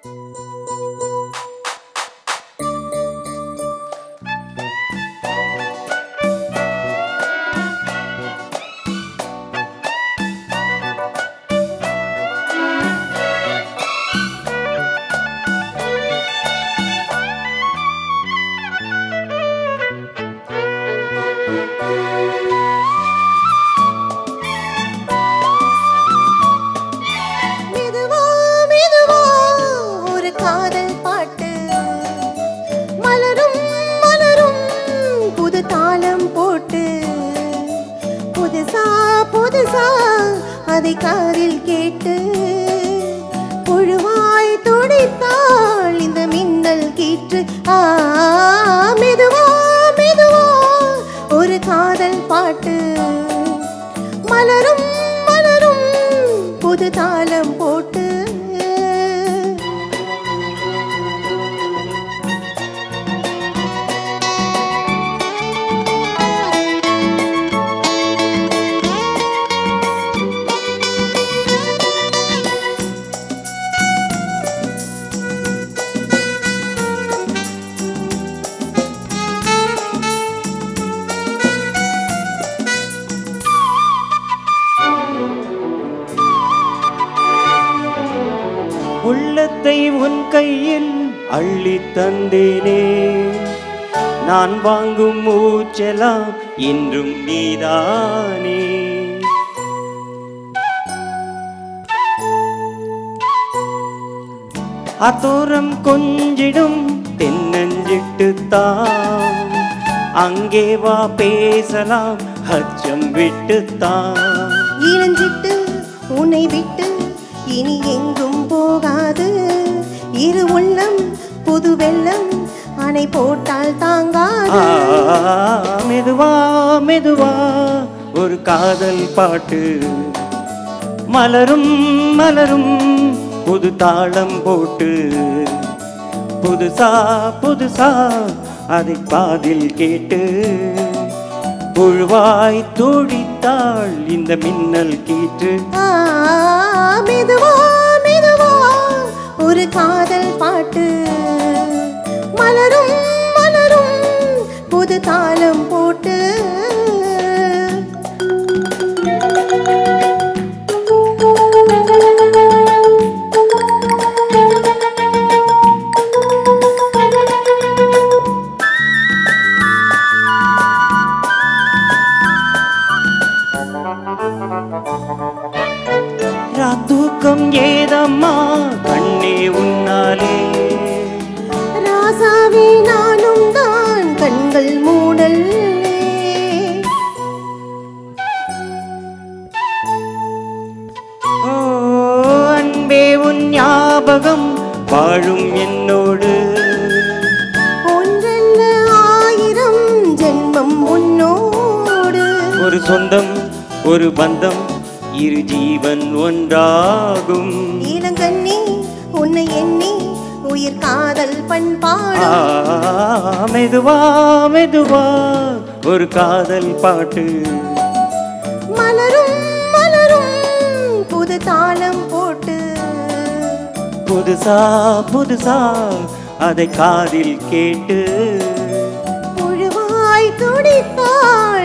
மெதுவா மெதுவா ஒரு காதல் பாட்டு மலரும் மலரும் புது தாளம் போட்டு புதுசா புதுசா அதை காதில் கேட்டு புழுவாய் துடித்தாள் இந்த மின்னல் கீற்று ஆ மெதுவா மெதுவா ஒரு காதல் பாட்டு மலரும் மலரும் புது தாளம் போட்டு உள்ளத்தை உன் கையில் அள்ளி தந்தேனே நான் வாங்கும் மூச்செல்லாம் இன்றும் நீதானே அத்தோரம் கொஞ்சிடும் தென்னஞ்சிட்டு தான் அங்கே வா பேசலாம் அச்சம் விட்டுத்தான் இளஞ்சிட்டு உன்னை விட்டு இனி எங்கும் போகாது இரு உள்ளம் புது வெள்ளம் அணை போட்டால் தாங்காது ஆ, மெதுவா மெதுவா ஒரு காதல் பாட்டு மலரும் மலரும் புது தாளம் போட்டு புதுசா புதுசா அதை பாதில் கேட்டு புழுவாய் துடித்தாள் இந்த மின்னல் கீற்று ஆ, மெதுவா மெதுவா ஒரு காதல் பாட்டு மலரும் மலரும் புது தாளம் போட்டு தூக்கம் ஏதம்மா கண்ணே உன்னாலே ராசாவே நானும் தான் கண்கள் மூடல் ஓ அன்பே உன் ஞாபகம் வாழும் என்னோடு ஒன்றல்ல ஆயிரம் ஜென்மம் உன்னோடு ஒரு சொந்தம் ஒரு பந்தம் இரு ஜீவன் ஒன்றாகும் இளங்கண்ணி உன்னை எண்ணி உயிர் காதல் ஆ, பண்பாடும் மெதுவா மெதுவா ஒரு காதல் பாட்டு மலரும் மலரும் புது தாளம் போட்டு புதுசா புதுசா அதை காதில் கேட்டு புழுவாய் துடித்தாள்